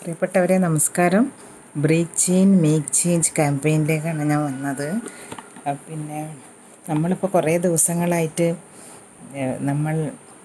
പ്രിയപ്പെട്ടവരെ നമസ്കാരം break chain make change ക്യാമ്പയിനിലേക്കാണ് ഞാൻ വന്നത് ആ, പിന്നെ നമ്മളിപ്പോൾ കുറേ ദിവസങ്ങളായിട്ട് ഏ, നമ്മൾ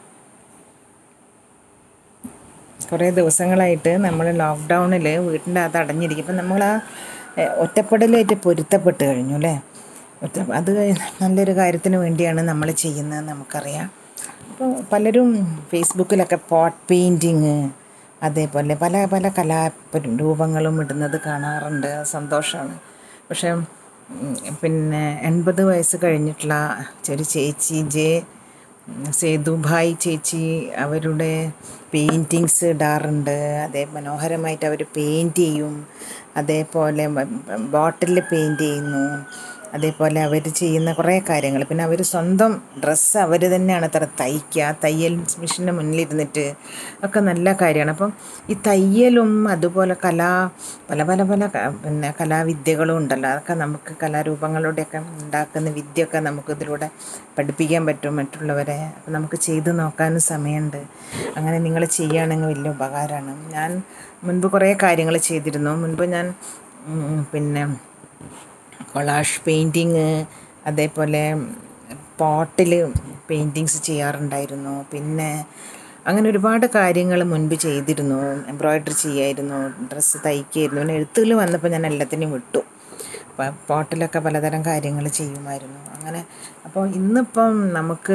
കുറേ ദിവസങ്ങളായിട്ട് നമ്മൾ ലോക്ക്ഡൗണിൽ വീട്ടിൻ്റെ അകത്ത് അടഞ്ഞിരിക്കും ഇപ്പം നമ്മൾ ആ ഏ, ഒറ്റപ്പെടലായിട്ട് പൊരുത്തപ്പെട്ട് കഴിഞ്ഞു അല്ലേ ഒറ്റ അത് നല്ലൊരു കാര്യത്തിന് വേണ്ടിയാണ് നമ്മൾ ചെയ്യുന്നത് നമുക്കറിയാം അപ്പോൾ പലരും ഫേസ്ബുക്കിലൊക്കെ പോട്ട് പെയിൻറ്റിങ് അതേപോലെ പല പല കലാരൂപങ്ങളും ഇടുന്നത് കാണാറുണ്ട് സന്തോഷമാണ് പക്ഷേ ഉം, പിന്നെ എൺപത് വയസ്സ് കഴിഞ്ഞിട്ടുള്ള ഒരു ചേച്ചി ജെ സേതുഭായ് ചേച്ചി അവരുടെ പെയിൻറ്റിങ്സ് ഇടാറുണ്ട് അതേ മനോഹരമായിട്ട് അവർ പെയിൻറ്റ് ചെയ്യും അതേപോലെ ബോട്ടിലിൽ പെയിൻറ്റ് ചെയ്യുന്നു അതേപോലെ അവർ ചെയ്യുന്ന കുറേ കാര്യങ്ങൾ പിന്നെ അവർ സ്വന്തം ഡ്രസ്സ് അവർ തന്നെയാണ് അത്ര തയ്ക്കുക തയ്യൽ മെഷീൻ്റെ മുന്നിലിരുന്നിട്ട് ഒക്കെ നല്ല കാര്യമാണ് അപ്പം ഈ തയ്യലും അതുപോലെ കലാ പല പല പല ക- പിന്നെ കലാവിദ്യകളും ഉണ്ടല്ലോ അതൊക്കെ നമുക്ക് കലാരൂപങ്ങളുടെയൊക്കെ ഉണ്ടാക്കുന്ന വിദ്യയൊക്കെ നമുക്ക് ഇതിലൂടെ പഠിപ്പിക്കാൻ പറ്റും മറ്റുള്ളവരെ അപ്പം നമുക്ക് ചെയ്ത് നോക്കാനും സമയമുണ്ട് അങ്ങനെ നിങ്ങൾ ചെയ്യുകയാണെങ്കിൽ വലിയ ഉപകാരമാണ് ഞാൻ മുൻപ് കുറേ കാര്യങ്ങൾ ചെയ്തിരുന്നു മുൻപ് ഞാൻ ഉം, പിന്നെ കൊളാഷ് പെയിൻറ്റിങ് അതേപോലെ പോട്ടിൽ പെയിൻറ്റിങ്സ് ചെയ്യാറുണ്ടായിരുന്നു പിന്നെ അങ്ങനെ ഒരുപാട് കാര്യങ്ങൾ മുൻപ് ചെയ്തിരുന്നു എംബ്രോയ്ഡറി ചെയ്യായിരുന്നു ഡ്രസ്സ് തയ്ക്കായിരുന്നു പിന്നെ എഴുത്തുകൾ വന്നപ്പോൾ ഞാൻ എല്ലാത്തിനും വിട്ടു അപ്പോൾ പോട്ടിലൊക്കെ പലതരം കാര്യങ്ങൾ ചെയ്യുമായിരുന്നു അങ്ങനെ അപ്പോൾ ഇന്നിപ്പം നമുക്ക്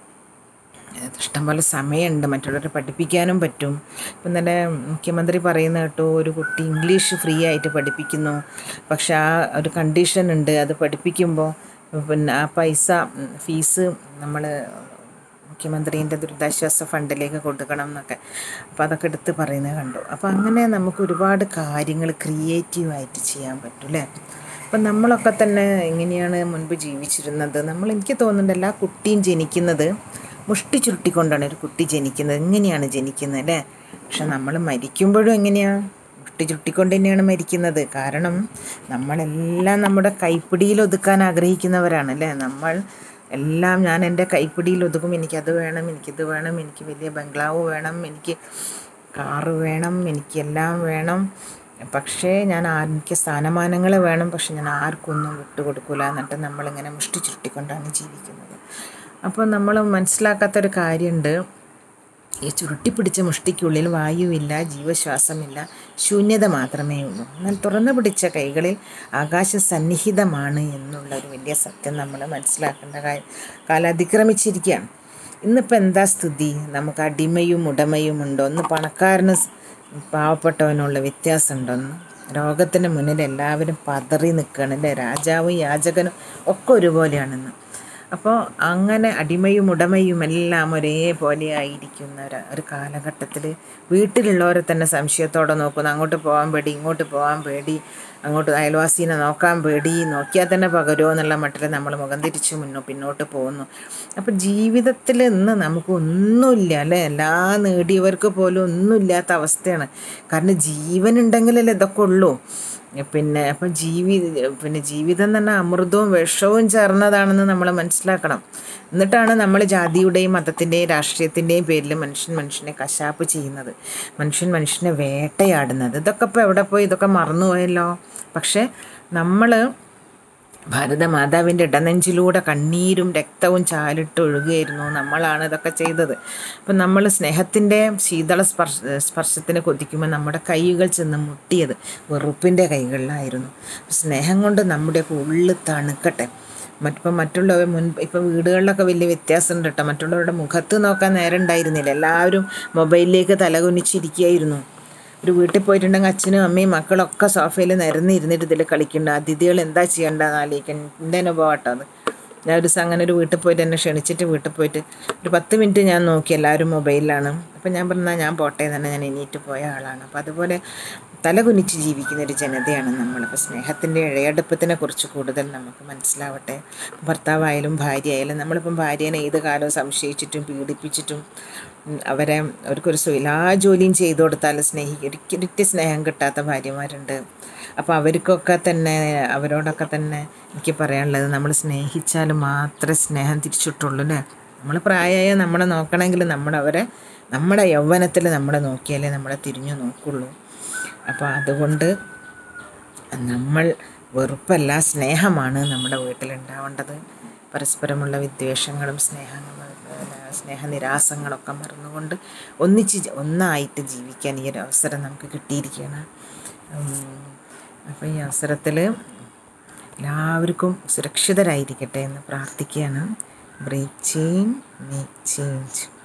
ഇഷ്ടംപോലെ സമയമുണ്ട് മറ്റുള്ളവരെ പഠിപ്പിക്കാനും പറ്റും ഇപ്പം തന്നെ മുഖ്യമന്ത്രി പറയുന്ന കേട്ടു ഒരു കുട്ടി ഇംഗ്ലീഷ് ഫ്രീ ആയിട്ട് പഠിപ്പിക്കുന്നു പക്ഷെ ആ ഒരു കണ്ടീഷൻ ഉണ്ട് അത് പഠിപ്പിക്കുമ്പോൾ പിന്നെ ആ പൈസ ഉം, ഫീസ് നമ്മൾ മുഖ്യമന്ത്രീൻ്റെ ദുരിതാശ്വാസ ഫണ്ടിലേക്ക് കൊടുക്കണം എന്നൊക്കെ അപ്പോൾ അതൊക്കെ എടുത്ത് പറയുന്നത് കണ്ടു അപ്പോൾ അങ്ങനെ നമുക്ക് ഒരുപാട് കാര്യങ്ങൾ ക്രിയേറ്റീവായിട്ട് ചെയ്യാൻ പറ്റും അല്ലേ അപ്പം നമ്മളൊക്കെ തന്നെ എങ്ങനെയാണ് മുൻപ് ജീവിച്ചിരുന്നത് നമ്മൾ എനിക്ക് തോന്നുന്നുണ്ട് എല്ലാ കുട്ടിയും ജനിക്കുന്നത് മുഷ്ടി ചുരുട്ടിക്കൊണ്ടാണ് ഒരു കുട്ടി ജനിക്കുന്നത് എങ്ങനെയാണ് ജനിക്കുന്നത് അല്ലേ പക്ഷെ നമ്മൾ മരിക്കുമ്പോഴും എങ്ങനെയാണ് മുഷ്ടി ചുരുട്ടിക്കൊണ്ട് തന്നെയാണ് മരിക്കുന്നത് കാരണം നമ്മളെല്ലാം നമ്മുടെ കൈപ്പിടിയിൽ ഒതുക്കാൻ ആഗ്രഹിക്കുന്നവരാണ് അല്ലേ നമ്മൾ എല്ലാം ഞാൻ എൻ്റെ കൈപ്പിടിയിൽ ഒതുക്കും എനിക്കത് വേണം എനിക്കിത് വേണം എനിക്ക് വലിയ ബംഗ്ലാവ് വേണം എനിക്ക് കാറ് വേണം എനിക്കെല്ലാം വേണം പക്ഷേ ഞാൻ ആ എനിക്ക് സ്ഥാനമാനങ്ങൾ വേണം പക്ഷെ ഞാൻ ആർക്കൊന്നും വിട്ടുകൊടുക്കില്ല എന്നിട്ട് നമ്മളിങ്ങനെ മുഷ്ടി ചുരുട്ടിക്കൊണ്ടാണ് ജീവിക്കുന്നത് അപ്പോൾ നമ്മൾ മനസ്സിലാക്കാത്തൊരു കാര്യമുണ്ട് ഈ ചുരുട്ടിപ്പിടിച്ച മുഷ്ടിക്കുള്ളിൽ വായുവില്ല ജീവശ്വാസമില്ല ശൂന്യത മാത്രമേ ഉള്ളൂ എന്നാൽ തുറന്നു പിടിച്ച കൈകളിൽ ആകാശം സന്നിഹിതമാണ് എന്നുള്ള ഒരു വലിയ സത്യം നമ്മൾ മനസ്സിലാക്കേണ്ട കാര്യം കാലം അതിക്രമിച്ചിരിക്കുകയാണ് ഇന്നിപ്പോൾ എന്താ സ്ഥിതി നമുക്ക് അടിമയും ഉടമയും ഉണ്ടോ ഒന്ന് പണക്കാരന് സ് പാവപ്പെട്ടവനുള്ള വ്യത്യാസം ഉണ്ടോന്ന് രോഗത്തിന് മുന്നിൽ എല്ലാവരും പതറി നിൽക്കുകയാണ് അല്ലേ രാജാവും യാചകനും ഒക്കെ ഒരുപോലെയാണെന്ന് അപ്പോൾ അങ്ങനെ അടിമയും ഉടമയും എല്ലാം ഒരേപോലെ ആയിരിക്കുന്ന ഒരു ഒരു കാലഘട്ടത്തിൽ വീട്ടിലുള്ളവരെ തന്നെ സംശയത്തോടെ നോക്കുന്നു അങ്ങോട്ട് പോകാൻ പേടി ഇങ്ങോട്ട് പോകാൻ പേടി അങ്ങോട്ട് അയൽവാസീനെ നോക്കാൻ പേടി നോക്കിയാൽ തന്നെ പകരുമോ എന്നുള്ള മട്ടിൽ നമ്മൾ മുഖം തിരിച്ച് മുന്നോ പിന്നോട്ട് പോകുന്നു അപ്പം ജീവിതത്തിൽ ഇന്ന് നമുക്ക് ഒന്നുമില്ല അല്ലേ എല്ലാം നേടിയവർക്ക് പോലും ഒന്നുമില്ലാത്ത അവസ്ഥയാണ് കാരണം ജീവനുണ്ടെങ്കിലല്ലേ ഇതൊക്കെ ഉള്ളൂ പിന്നെ അപ്പം ജീവി പിന്നെ ജീവിതം തന്നെ അമൃതവും വിഷവും ചേർന്നതാണെന്ന് നമ്മൾ മനസ്സിലാക്കണം എന്നിട്ടാണ് നമ്മൾ ജാതിയുടെയും മതത്തിൻ്റെയും രാഷ്ട്രീയത്തിൻ്റെയും പേരിൽ മനുഷ്യൻ മനുഷ്യനെ കശാപ്പ് ചെയ്യുന്നത് മനുഷ്യൻ മനുഷ്യനെ വേട്ടയാടുന്നത് ഇതൊക്കെ ഇപ്പോൾ എവിടെ പോയി ഇതൊക്കെ മറന്നുപോയല്ലോ പക്ഷേ നമ്മൾ ഭാരതമാതാവിൻ്റെ ഇടനെഞ്ചിലൂടെ കണ്ണീരും രക്തവും ചാലിട്ട് ഒഴുകുകയായിരുന്നു നമ്മളാണ് ഇതൊക്കെ ചെയ്തത് അപ്പം നമ്മൾ സ്നേഹത്തിൻ്റെ ശീതള സ്പർശ സ്പർശത്തിന് കൊതിക്കുമ്പോൾ നമ്മുടെ കൈകൾ ചെന്ന് മുട്ടിയത് വെറുപ്പിൻ്റെ കൈകളിലായിരുന്നു സ്നേഹം കൊണ്ട് നമ്മുടെയൊക്കെ ഉള്ളിൽ തണുക്കട്ടെ മറ്റിപ്പം മറ്റുള്ളവർ മുൻ ഇപ്പം വീടുകളിലൊക്കെ വലിയ വ്യത്യാസമുണ്ട് കേട്ടോ മറ്റുള്ളവരുടെ മുഖത്ത് നോക്കാൻ നേരം ഉണ്ടായിരുന്നില്ല എല്ലാവരും മൊബൈലിലേക്ക് തലകുനിച്ചിരിക്കുകയായിരുന്നു ഒരു വീട്ടിൽ പോയിട്ടുണ്ടെങ്കിൽ അച്ഛനും അമ്മയും മക്കളൊക്കെ സോഫയിൽ നിരന്ന് ഇരുന്നിട്ട് ഇതിൽ കളിക്കുന്നുണ്ട് അതിഥികൾ എന്താ ചെയ്യേണ്ടതെന്ന് ആലോചിക്കാൻ എൻ്റെ അനുഭവം കേട്ടോ അത് ഞാൻ ഒരു ദിവസം അങ്ങനെ ഒരു വീട്ടിൽ പോയിട്ട് എന്നെ ക്ഷണിച്ചിട്ട് വീട്ടിൽ പോയിട്ട് ഒരു പത്ത് മിനിറ്റ് ഞാൻ നോക്കി എല്ലാവരും മൊബൈലിലാണ് അപ്പം ഞാൻ പറഞ്ഞാൽ ഞാൻ പോട്ടെ തന്നെ ഞാൻ എണീറ്റ് പോയ ആളാണ് അപ്പോൾ അതുപോലെ തല കുനിച്ച് ജീവിക്കുന്ന ഒരു ജനതയാണ് നമ്മൾ അപ്പോൾ സ്നേഹത്തിൻ്റെ ഇഴയടുപ്പത്തിനെ കുറിച്ച് കൂടുതൽ നമുക്ക് മനസ്സിലാവട്ടെ ഭർത്താവായാലും ഭാര്യ ആയാലും നമ്മളിപ്പം ഭാര്യേനെ ഏത് കാലവും സംശയിച്ചിട്ടും പീഡിപ്പിച്ചിട്ടും ഉം, അവരെ അവർക്കൊരു സ്വ- എല്ലാ ജോലിയും ചെയ്തു കൊടുത്താൽ സ്നേഹിക്കും ഒരിക്കലും സ്നേഹം കിട്ടാത്ത ഭാര്യമാരുണ്ട് അപ്പോൾ അവർക്കൊക്കെ തന്നെ അവരോടൊക്കെ തന്നെ എനിക്ക് പറയാനുള്ളത് നമ്മൾ സ്നേഹിച്ചാൽ മാത്രമേ സ്നേഹം തിരിച്ചിട്ടുള്ളൂ അല്ലേ നമ്മൾ പ്രായമായ നമ്മളെ നോക്കണമെങ്കിൽ നമ്മൾ അവരെ നമ്മുടെ യൗവനത്തിൽ നമ്മളെ നോക്കിയാലേ നമ്മളെ തിരിഞ്ഞു നോക്കുള്ളൂ അപ്പോൾ അതുകൊണ്ട് നമ്മൾ വെറുപ്പല്ല സ്നേഹമാണ് നമ്മുടെ വീട്ടിലുണ്ടാവേണ്ടത് പരസ്പരമുള്ള വിദ്വേഷങ്ങളും സ്നേഹങ്ങളും പിന്നെ സ്നേഹനിരാസങ്ങളൊക്കെ മറന്നുകൊണ്ട് ഒന്നിച്ച് ജ- ഒന്നായിട്ട് ജീവിക്കാൻ ഈ ഒരു അവസരം നമുക്ക് കിട്ടിയിരിക്കുകയാണ് അപ്പോൾ ഈ അവസരത്തിൽ എല്ലാവർക്കും സുരക്ഷിതരായിരിക്കട്ടെ എന്ന് പ്രാർത്ഥിക്കുകയാണ് ബ്രേക്ക് ചേഞ്ച് മേക്ക് ചേഞ്ച്